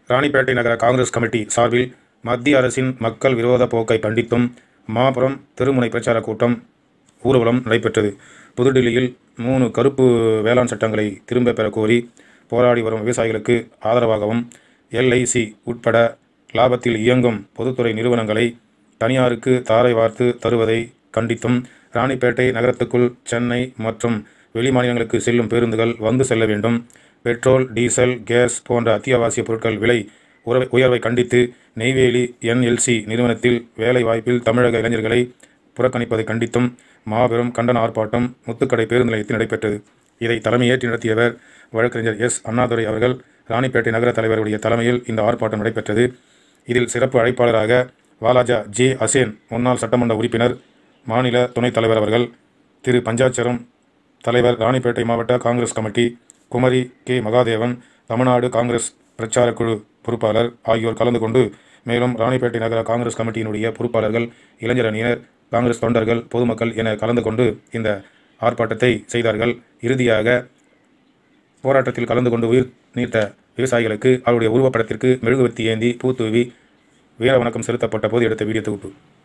ராணிப்பேட்டை நகர காங்கிரஸ் கமிட்டி சார்பில் மத்திய அரசின் மக்கள் விரோத போக்கை கண்டித்தும் மாபுரம் திருமுனை பிரச்சார கூட்டம் ஊர்வலம் நடைபெற்றது புதுடில்லியில் மூணு கருப்பு வேளாண் சட்டங்களை திரும்ப பெற கோரி போராடி வரும் விவசாயிகளுக்கு ஆதரவாகவும் எல்ஐசி உட்பட லாபத்தில் இயங்கும் பொதுத்துறை நிறுவனங்களை தனியாருக்கு தாரை வார்த்து தருவதை கண்டித்தும் ராணிப்பேட்டை நகரத்துக்குள் சென்னை மற்றும் வெளிமாநிலங்களுக்கு செல்லும் பேருந்துகள் வந்து செல்ல வேண்டும் பெட்ரோல் டீசல் கேஸ் போன்ற அத்தியாவசிய பொருட்கள் விலை உற- உயர்வை கண்டித்து நெய்வேலி என்எல்சி நிறுவனத்தில் வேலை வாய்ப்பில் தமிழக இளைஞர்களை புறக்கணிப்பதை கண்டித்தும் மாபெரும் கண்டன ஆர்ப்பாட்டம் முத்துக்கடை பேருந்து நிலையத்தில் நடைபெற்றது இதை தலைமையேற்று நடத்தியவர் வழக்கறிஞர் எஸ் அண்ணாதுரை அவர்கள் ராணிப்பேட்டை நகர தலைவருடைய தலைமையில் இந்த ஆர்ப்பாட்டம் நடைபெற்றது இதில் சிறப்பு அழைப்பாளராக வாலாஜா ஜே அசேன் முன்னாள் சட்டமன்ற உறுப்பினர் மாநில துணைத் தலைவர் அவர்கள் திரு பஞ்சாட்சரம் தலைவர் ராணிப்பேட்டை மாவட்ட காங்கிரஸ் கமிட்டி குமரி கே மகாதேவன் தமிழ்நாடு காங்கிரஸ் பிரச்சார குழு பொறுப்பாளர் ஆகியோர் கலந்து கொண்டு மேலும் ராணிப்பேட்டை நகர காங்கிரஸ் கமிட்டியினுடைய பொறுப்பாளர்கள் இளைஞர் அணியினர் காங்கிரஸ் தொண்டர்கள் பொதுமக்கள் என கலந்து கொண்டு இந்த ஆர்ப்பாட்டத்தை செய்தார்கள் இறுதியாக போராட்டத்தில் கலந்து கொண்டு உயிர் நீத்த விவசாயிகளுக்கு அவருடைய உருவப்படத்திற்கு மெழுகுவர்த்தி ஏந்தி பூத்தூவி வீர வணக்கம் செலுத்தப்பட்ட போது எடுத்த வீடியோ தொகுப்பு